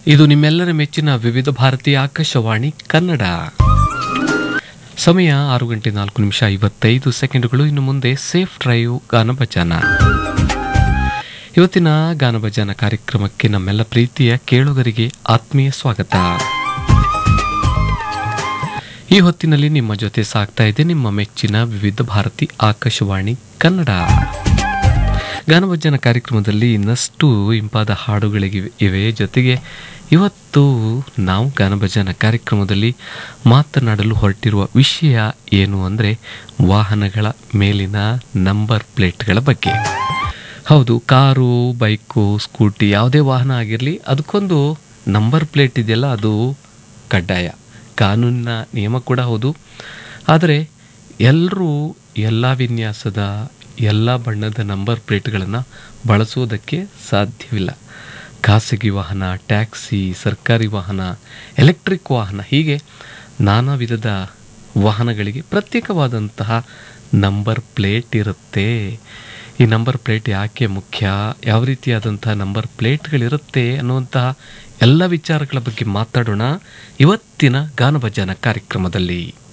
ಇದು ನಿಮ್ಮೆಲ್ಲರ ಮೆಚ್ಚಿನ ವಿವಿಧ ಭಾರತಿ ಆಕಾಶವಾಣಿ ಕನ್ನಡ ಸಮಯ ಆರು ಗಂಟೆ ನಾಲ್ಕು ನಿಮಿಷ ಐವತ್ತೈದು ಸೆಕೆಂಡುಗಳು ಇನ್ನು ಮುಂದೆ ಸೇಫ್ ಡ್ರೈವ್ ಗಾನಭಜನ ಇವತ್ತಿನ ಗಾನಭಜನ ಕಾರ್ಯಕ್ರಮಕ್ಕೆ ನಮ್ಮೆಲ್ಲ ಪ್ರೀತಿಯ ಕೇಳುಗರಿಗೆ ಆತ್ಮೀಯ ಸ್ವಾಗತ ಈ ಹೊತ್ತಿನಲ್ಲಿ ನಿಮ್ಮ ಜೊತೆ ಸಾಗ್ತಾ ಇದೆ ನಿಮ್ಮ ಮೆಚ್ಚಿನ ವಿವಿಧ ಭಾರತಿ ಆಕಾಶವಾಣಿ ಕನ್ನಡ ಗಾನಭಜನ ಕಾರ್ಯಕ್ರಮದಲ್ಲಿ ಇನ್ನಷ್ಟು ಇಂಪಾದ ಹಾಡುಗಳಿಗೆ ಇವೆ ಜೊತೆಗೆ ಇವತ್ತು ನಾವು ಗಾನಭಜನ ಕಾರ್ಯಕ್ರಮದಲ್ಲಿ ಮಾತನಾಡಲು ಹೊರಟಿರುವ ವಿಷಯ ಏನು ಅಂದರೆ ವಾಹನಗಳ ಮೇಲಿನ ನಂಬರ್ ಪ್ಲೇಟ್ಗಳ ಬಗ್ಗೆ ಹೌದು ಕಾರು ಬೈಕು ಸ್ಕೂಟಿ ಯಾವುದೇ ವಾಹನ ಆಗಿರಲಿ ಅದಕ್ಕೊಂದು ನಂಬರ್ ಪ್ಲೇಟ್ ಇದೆಯಲ್ಲ ಅದು ಕಡ್ಡಾಯ ಕಾನೂನಿನ ನಿಯಮ ಕೂಡ ಹೌದು ಆದರೆ ಎಲ್ಲರೂ ಎಲ್ಲ ವಿನ್ಯಾಸದ ಎಲ್ಲ ಬಣ್ಣದ ನಂಬರ್ ಪ್ಲೇಟ್ಗಳನ್ನು ಬಳಸುವುದಕ್ಕೆ ಸಾಧ್ಯವಿಲ್ಲ ಖಾಸಗಿ ವಾಹನ ಟ್ಯಾಕ್ಸಿ ಸರ್ಕಾರಿ ವಾಹನ ಎಲೆಕ್ಟ್ರಿಕ್ ವಾಹನ ಹೀಗೆ ನಾನಾ ವಿಧದ ವಾಹನಗಳಿಗೆ ಪ್ರತ್ಯೇಕವಾದಂತಹ ನಂಬರ್ ಪ್ಲೇಟ್ ಇರುತ್ತೆ ಈ ನಂಬರ್ ಪ್ಲೇಟ್ ಯಾಕೆ ಮುಖ್ಯ ಯಾವ ರೀತಿಯಾದಂತಹ ನಂಬರ್ ಪ್ಲೇಟ್ಗಳಿರುತ್ತೆ ಅನ್ನುವಂತಹ ಎಲ್ಲ ವಿಚಾರಗಳ ಬಗ್ಗೆ ಮಾತಾಡೋಣ ಇವತ್ತಿನ ಗಾನಭಜನ ಕಾರ್ಯಕ್ರಮದಲ್ಲಿ